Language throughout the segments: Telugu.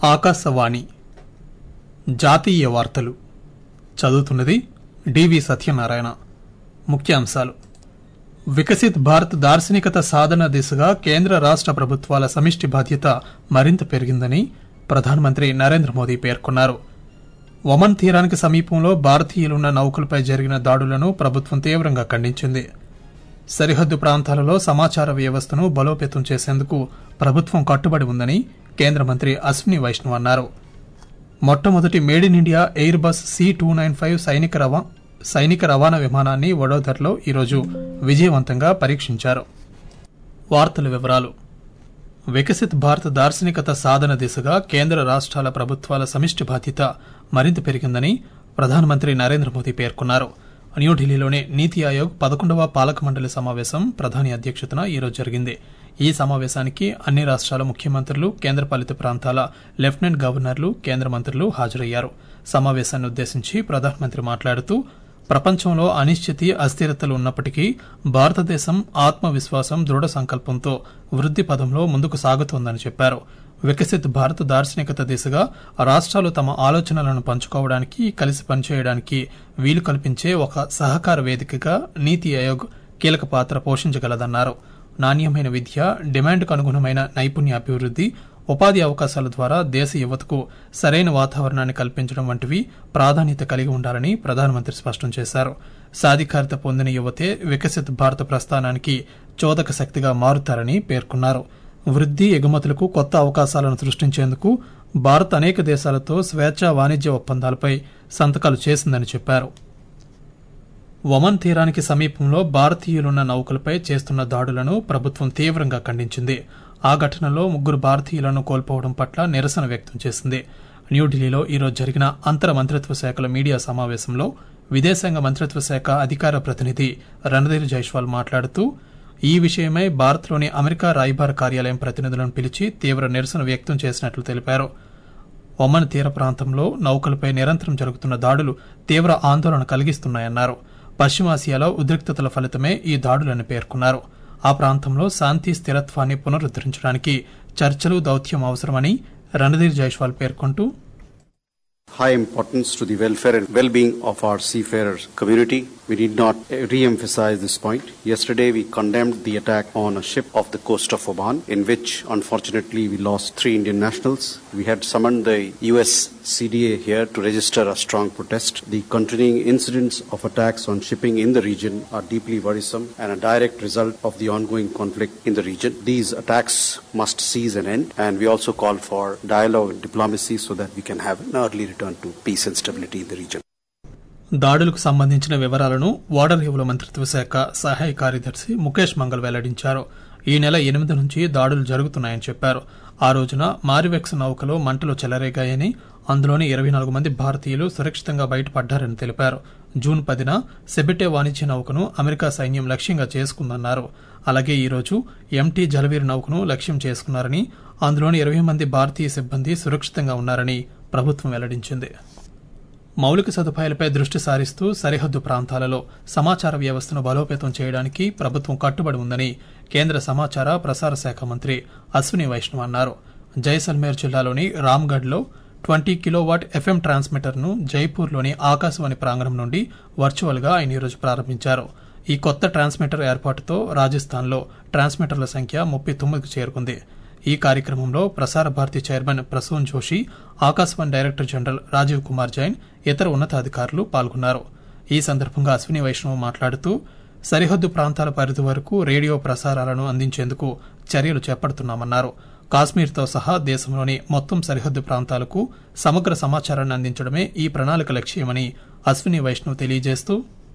ఆకాశవాణి జాతీయ వార్తలు చదువుతున్నది డివి సత్యనారాయణ ముఖ్యాంశాలు వికసిత్ భారత్ దార్శనికత సాధన దిశగా కేంద్ర రాష్ట ప్రభుత్వాల సమిష్టి బాధ్యత మరింత పెరిగిందని ప్రధానమంత్రి నరేంద్ర మోదీ పేర్కొన్నారు ఒమన్ తీరానికి సమీపంలో భారతీయులున్న నౌకలపై జరిగిన దాడులను ప్రభుత్వం తీవ్రంగా ఖండించింది సరిహద్దు ప్రాంతాలలో సమాచార వ్యవస్థను బలోపేతం చేసేందుకు ప్రభుత్వం కట్టుబడి ఉందని కేంద్ర మంత్రి అశ్విని వైష్ణవ్ అన్నారు మొట్టమొదటి made in India Airbus C two nine five సైనిక రవా సైనిక రవాణా విమానాన్ని వడోదరలో ఈరోజు విజయవంతంగా పరీక్షించారు వార్తల వివరాలు వికసిత్ భారత్ దార్శనికత సాధన దిశగా కేంద్ర రాష్ట్రాల ప్రభుత్వాల సమిష్టి బాధ్యత మరింత పెరిగిందని ప్రధానమంత్రి నరేంద్ర మోదీ పేర్కొన్నారు న్యూఢిల్లీలోని నీతి ఆయోగ్ పదకొండవ పాలక మండలి సమావేశం ప్రధాని అధ్యక్షతన ఈరోజు జరిగింది ఈ సమావేశానికి అన్ని రాష్ట్రాల ముఖ్యమంత్రులు కేంద్రపాలిత ప్రాంతాల లెఫ్టినెంట్ గవర్నర్లు కేంద్ర మంత్రులు హాజరయ్యారు సమావేశాన్ని ఉద్దేశించి ప్రధానమంత్రి మాట్లాడుతూ ప్రపంచంలో అనిశ్చితి అస్థిరతలు ఉన్నప్పటికీ భారతదేశం ఆత్మవిశ్వాసం దృఢ సంకల్పంతో వృద్ది పదంలో ముందుకు సాగుతోందని చెప్పారు వికసిత్ భారత్ దార్శనికత దిశగా రాష్ట్రాలు తమ ఆలోచనలను పంచుకోవడానికి కలిసి పనిచేయడానికి వీలు కల్పించే ఒక సహకార వేదికగా నీతి ఆయోగ్ కీలక పాత్ర పోషించగలదన్నారు నాణ్యమైన విద్య డిమాండ్కు అనుగుణమైన నైపుణ్య అభివృద్ది ఉపాధి అవకాశాల ద్వారా దేశ యువతకు సరైన వాతావరణాన్ని కల్పించడం వంటివి ప్రాధాన్యత కలిగి ఉండాలని ప్రధానమంత్రి స్పష్టం చేశారు సాధికారత పొందిన యువతే వికసిత్ భారత ప్రస్థానానికి చోదక శక్తిగా మారుతారని పేర్కొన్నారు వృద్ది ఎగుమతులకు కొత్త అవకాశాలను సృష్టించేందుకు భారత్ అనేక దేశాలతో స్వేచ్ఛా వాణిజ్య ఒప్పందాలపై సంతకాలు చేసిందని చెప్పారు ఒమన్ తీరానికి సమీపంలో భారతీయులున్న నౌకలపై చేస్తున్న దాడులను ప్రభుత్వం తీవ్రంగా ఖండించింది ఆ ఘటనలో ముగ్గురు భారతీయులను కోల్పోవడం పట్ల నిరసన వ్యక్తం చేసింది న్యూఢిల్లీలో ఈరోజు జరిగిన అంతర మంత్రిత్వ శాఖల మీడియా సమావేశంలో విదేశాంగ మంత్రిత్వ శాఖ అధికార ప్రతినిధి రణధీర్ జైస్వాల్ మాట్లాడుతూ ఈ విషయమై భారత్లోని అమెరికా రాయబార కార్యాలయం ప్రతినిధులను పిలిచి తీవ్ర నిరసన వ్యక్తం చేసినట్లు తెలిపారు ఒమన్ తీర ప్రాంతంలో నౌకలపై నిరంతరం జరుగుతున్న దాడులు తీవ్ర ఆందోళన కలిగిస్తున్నాయన్నారు పశ్చిమాసియాలో ఉద్రిక్తతల ఫలితమే ఈ దాడులని పేర్కొన్నారు ఆ ప్రాంతంలో శాంతి స్థిరత్వాన్ని పునరుద్దరించడానికి చర్చలు దౌత్యం అవసరమని రణధీర్ జైస్వాల్ పేర్కొంటూ high importance to the welfare and well-being of our seafarers community. We need not re-emphasize this point. Yesterday we condemned the attack on a ship off the coast of Oman in which unfortunately we lost three Indian nationals. We had summoned the US CDA here to register a strong protest. The continuing incidents of attacks on shipping in the region are deeply worrisome and a direct result of the ongoing conflict in the region. These attacks must cease and end and we also call for dialogue and diplomacy so that we can have an early return to peace and stability in the region. దాడులకు సంబంధించిన వివరాలను ఓడర్ రేవుల మంత్రిత్వ శాఖ సహాయ కార్యదర్శి ముఖేష్ మంగల్ వెల్లడించారు ఈ నెల ఎనిమిది నుంచి దాడులు జరుగుతున్నాయని చెప్పారు ఆ రోజున మారివెక్స్ నౌకలో మంటలు చెలరేగాయని అందులోని ఇరవై నాలుగు మంది భారతీయులు సురక్షితంగా బయటపడ్డారని తెలిపారు జూన్ పదిన సెబిటే వాణిజ్య నౌకను అమెరికా సైన్యం లక్ష్యంగా చేసుకుందన్నారు అలాగే ఈ రోజు ఎంటీ జలవీర్ నౌకను లక్ష్యం చేసుకున్నారని అందులోని ఇరవై మంది భారతీయ సిబ్బంది సురక్షితంగా ఉన్నారని ప్రభుత్వం వెల్లడించింది మౌలిక సదుపాయాలపై దృష్టి సారిస్తూ సరిహద్దు ప్రాంతాలలో సమాచార వ్యవస్థను బలోపేతం చేయడానికి ప్రభుత్వం కట్టుబడి ఉందని కేంద్ర సమాచార ప్రసార శాఖ మంత్రి అశ్విని వైష్ణవ్ అన్నారు జైసల్మేర్ జిల్లాలోని రామ్గఢ్లో ట్వంటీ కిలోవాట్ ఎఫ్ఎం ట్రాన్స్మిటర్ను జైపూర్లోని ఆకాశవాణి ప్రాంగణం నుండి వర్చువల్ గా ఆయన ఈరోజు ప్రారంభించారు ఈ కొత్త ట్రాన్స్మిటర్ ఏర్పాటుతో రాజస్థాన్లో ట్రాన్స్మిటర్ల సంఖ్య ముప్పై తొమ్మిదికి చేరుకుంది ఈ కార్యక్రమంలో Prasar Bharati chairman Prasoon Joshi Akashvani director general Rajiv Kumar Jain ఇతర ఉన్నతాధికారులు పాల్గొన్నారు ఈ సందర్భంగా అశ్విని వైష్ణవ్ మాట్లాడుతూ సరిహద్దు ప్రాంతాల పరిధి వరకు రేడియో ప్రసారాలను అందించేందుకు చర్యలు చేపడుతున్నామన్నారు కాశ్మీర్తో సహా దేశంలోని మొత్తం సరిహద్దు ప్రాంతాలకు సమగ్ర సమాచారాన్ని అందించడమే ఈ ప్రణాళిక లక్ష్యమని అశ్విని వైష్ణవ్ తెలియజేస్తూ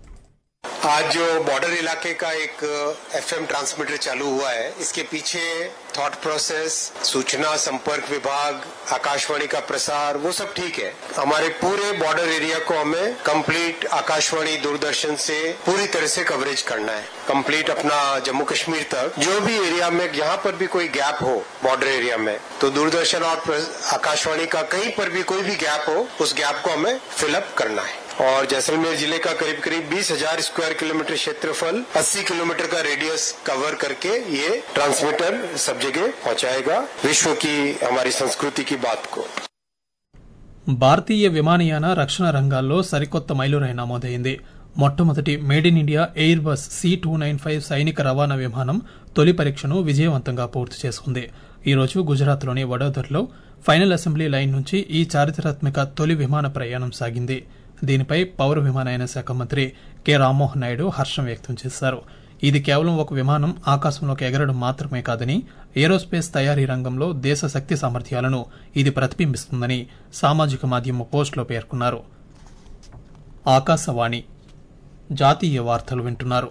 आज जो बॉर्डर इलाके का एक एफएम ट्रांसमीटर चालू हुआ है इसके पीछे थॉट प्रोसेस सूचना संपर्क विभाग आकाशवाणी का प्रसार वो सब ठीक है हमारे पूरे बॉर्डर एरिया को हमें कंप्लीट आकाशवाणी दूरदर्शन से पूरी तरह से कवरेज करना है कंप्लीट अपना जम्मू कश्मीर तक जो भी एरिया में यहाँ पर भी कोई गैप हो बॉर्डर एरिया में तो दूरदर्शन और आकाशवाणी का कहीं पर भी कोई भी गैप हो उस गैप को हमें फिलअप करना है और जैसलमेर जिले का करीब करीब बीस हजार स्क्वायर किलोमीटर क्षेत्रफल 80 किलोमीटर का रेडियस कवर करके ये ट्रांसमीटर सब जगह पहुंचाएगा विश्व की हमारी संस्कृति की बात को భారతీయ విమానయాన రక్షణ రంగాల్లో సరికొత్త మైలురాయి నమోదైంది మొట్టమొదటి made in India Airbus C two nine five సైనిక రవాణా విమానం తొలి పరీక్షను విజయవంతంగా పూర్తి చేసుకుంది ఈ రోజు గుజరాత్లోని వడోదరలో ఫైనల్ అసెంబ్లీ లైన్ నుంచి ఈ చారిత్రాత్మక తొలి విమాన ప్రయాణం సాగింది దీనిపై పౌర విమానయాన శాఖ మంత్రి కె రామ్మోహన్ నాయుడు హర్షం వ్యక్తం చేశారు ఇది కేవలం ఒక విమానం ఆకాశంలోకి ఎగరడం మాత్రమే కాదని ఏరోస్పేస్ తయారీ రంగంలో దేశ శక్తి సామర్థ్యాలను ఇది ప్రతిబింబిస్తుందని సామాజిక మాధ్యమ పోస్టులో పేర్కొన్నారు ఆకాశవాణి జాతీయ వార్తలు వింటున్నారు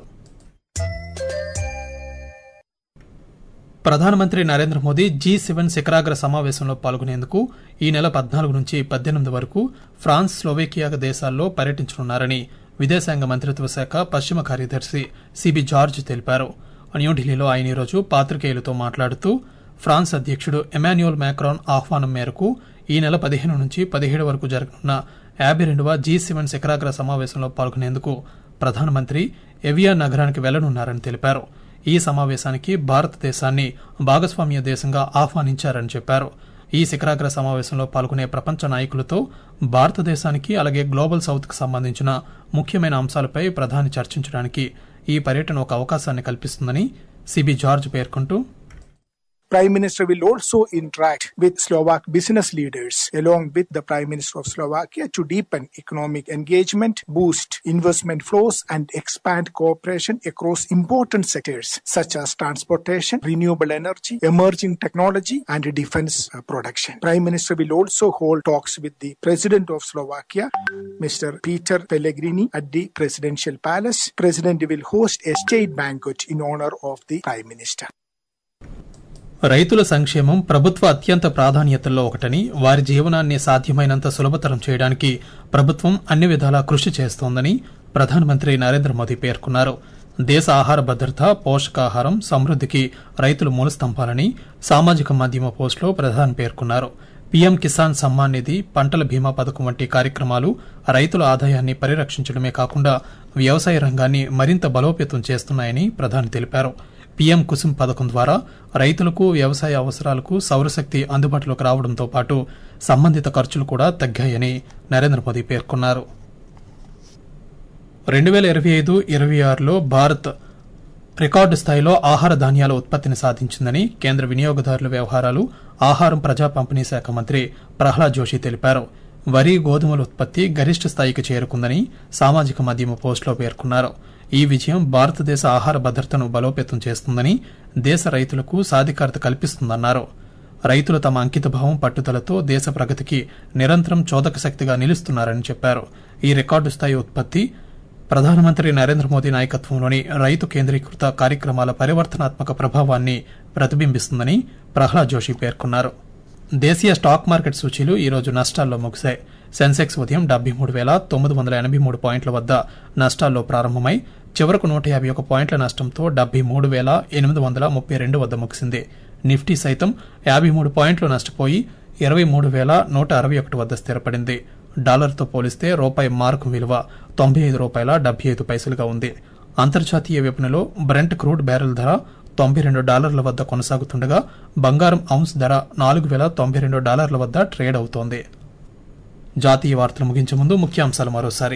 ప్రధానమంత్రి నరేంద్ర మోదీ జీ సెవెన్ శిఖరాగ్ర సమావేశంలో పాల్గొనేందుకు ఈ నెల పద్నాలుగు నుంచి పద్దెనిమిది వరకు ఫ్రాన్స్ స్లోవేకియా దేశాల్లో పర్యటించనున్నారని విదేశాంగ మంత్రిత్వ శాఖ పశ్చిమ కార్యదర్శి సిబి జార్జ్ తెలిపారు న్యూఢిల్లీలో ఆయన ఈరోజు పాత్రికేయులతో మాట్లాడుతూ ఫ్రాన్స్ అధ్యక్షుడు ఎమాన్యుయల్ మ్యాక్రాన్ ఆహ్వానం మేరకు ఈ నెల పదిహేను నుంచి పదిహేడు వరకు జరగనున్న యాభై రెండవ జీ సెవెన్ శిఖరాగ్ర సమావేశంలో పాల్గొనేందుకు ప్రధానమంత్రి ఎవియా నగరానికి వెళ్లనున్నారని తెలిపారు ఈ సమావేశానికి భారతదేశాన్ని భాగస్వామ్య దేశంగా ఆహ్వానించారని చెప్పారు ఈ శిఖరాగ్ర సమావేశంలో పాల్గొనే ప్రపంచ నాయకులతో భారతదేశానికి అలాగే గ్లోబల్ సౌత్ కు సంబంధించిన ముఖ్యమైన అంశాలపై ప్రధాని చర్చించడానికి ఈ పర్యటన ఒక అవకాశాన్ని కల్పిస్తుందని సిబి జార్జ్ పేర్కొంటూ Prime Minister will also interact with Slovak business leaders along with the Prime Minister of Slovakia to deepen economic engagement, boost investment flows and expand cooperation across important sectors such as transportation, renewable energy, emerging technology and defense uh, production. Prime Minister will also hold talks with the President of Slovakia, Mr. Peter Pellegrini at the Presidential Palace. President will host a state banquet in honor of the Prime Minister. రైతుల సంక్షేమం ప్రభుత్వ అత్యంత ప్రాధాన్యతల్లో ఒకటని వారి జీవనాన్ని సాధ్యమైనంత సులభతరం చేయడానికి ప్రభుత్వం అన్ని విధాలా కృషి చేస్తోందని ప్రధానమంత్రి నరేంద్ర మోదీ పేర్కొన్నారు దేశ ఆహార భద్రత పోషకాహారం సమృద్దికి రైతులు మూలస్తంభాలని సామాజిక మాధ్యమ పోస్టులో ప్రధాని పేర్కొన్నారు పీఎం కిసాన్ సమ్మాన్ నిధి పంటల బీమా పథకం వంటి కార్యక్రమాలు రైతుల ఆదాయాన్ని పరిరక్షించడమే కాకుండా వ్యవసాయ రంగాన్ని మరింత బలోపేతం చేస్తున్నాయని ప్రధాని తెలిపారు పీఎం కుసుమ్ పథకం ద్వారా రైతులకు వ్యవసాయ అవసరాలకు సౌరశక్తి అందుబాటులోకి రావడంతో పాటు సంబంధిత ఖర్చులు కూడా తగ్గాయని నరేంద్ర మోదీ పేర్కొన్నారు రెండు వేల ఇరవై ఐదు ఇరవై ఆరులో భారత్ రికార్డు స్థాయిలో ఆహార ధాన్యాల ఉత్పత్తిని సాధించిందని కేంద్ర వినియోగదారుల వ్యవహారాలు ఆహారం ప్రజా పంపిణీ శాఖ మంత్రి ప్రహ్లాద్ జోషి తెలిపారు వరి గోధుమల ఉత్పత్తి గరిష్ట స్థాయికి చేరుకుందని సామాజిక మాధ్యమ పోస్టులో పేర్కొన్నారు ఈ విజయం భారతదేశ ఆహార భద్రతను బలోపేతం చేస్తుందని దేశ రైతులకు సాధికారత కల్పిస్తుందన్నారు రైతులు తమ అంకితభావం పట్టుదలతో దేశ ప్రగతికి నిరంతరం చోదక శక్తిగా నిలుస్తున్నారని చెప్పారు ఈ రికార్డు స్థాయి ఉత్పత్తి ప్రధానమంత్రి నరేంద్ర మోదీ నాయకత్వంలోని రైతు కేంద్రీకృత కార్యక్రమాల పరివర్తనాత్మక ప్రభావాన్ని ప్రతిబింబిస్తుందని ప్రహ్లాద్ జోషి పేర్కొన్నారు దేశీయ స్టాక్ మార్కెట్ సూచీలు ఈ రోజు నష్టాల్లో ముగిశాయి సెన్సెక్స్ ఉదయం డెబ్బై మూడు వేల తొమ్మిది వందల ఎనభై మూడు పాయింట్ల వద్ద నష్టాల్లో ప్రారంభమై చివరకు నూట యాభై ఒక పాయింట్ల నష్టంతో డెబ్బై మూడు వేల ఎనిమిది వందల ముప్పై రెండు వద్ద ముగిసింది నిఫ్టీ సైతం యాభై మూడు పాయింట్లు నష్టపోయి ఇరవై మూడు వేల నూట అరవై ఒకటి వద్ద స్థిరపడింది డాలర్తో పోలిస్తే రూపాయి మార్కు విలువ తొంభై ఐదు రూపాయల డెబ్బై ఐదు పైసలుగా ఉంది అంతర్జాతీయ విపణిలో బ్రెంట్ క్రూడ్ బ్యారెల్ ధర తొంభై రెండు డాలర్ల వద్ద కొనసాగుతుండగా బంగారం ఔన్స్ ధర నాలుగు వేల తొంభై రెండు డాలర్ల వద్ద ట్రేడ్ అవుతోంది జాతీయ వార్తలు ముగించే ముందు ముఖ్యాంశాలు మరోసారి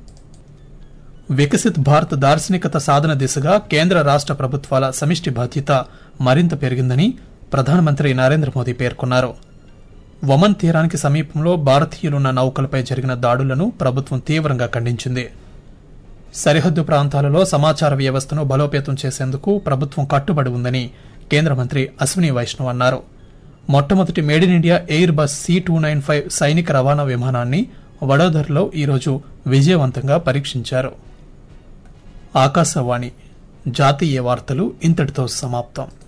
వికసిత్ భారత్ దార్శనికత సాధన దిశగా కేంద్ర రాష్ట ప్రభుత్వాల సమిష్టి బాధ్యత మరింత పెరిగిందని ప్రధానమంత్రి నరేంద్ర మోదీ పేర్కొన్నారు ఒమన్ తీరానికి సమీపంలో భారతీయులున్న నౌకలపై జరిగిన దాడులను ప్రభుత్వం తీవ్రంగా ఖండించింది సరిహద్దు ప్రాంతాలలో సమాచార వ్యవస్థను బలోపేతం చేసేందుకు ప్రభుత్వం కట్టుబడి ఉందని కేంద్ర మంత్రి అశ్విని వైష్ణవ్ అన్నారు మొట్టమొదటి made in India Airbus C two nine five సైనిక రవాణా విమానాన్ని వడోదరలో ఈరోజు విజయవంతంగా పరీక్షించారు ఆకాశవాణి జాతీయ వార్తలు ఇంతటితో సమాప్తం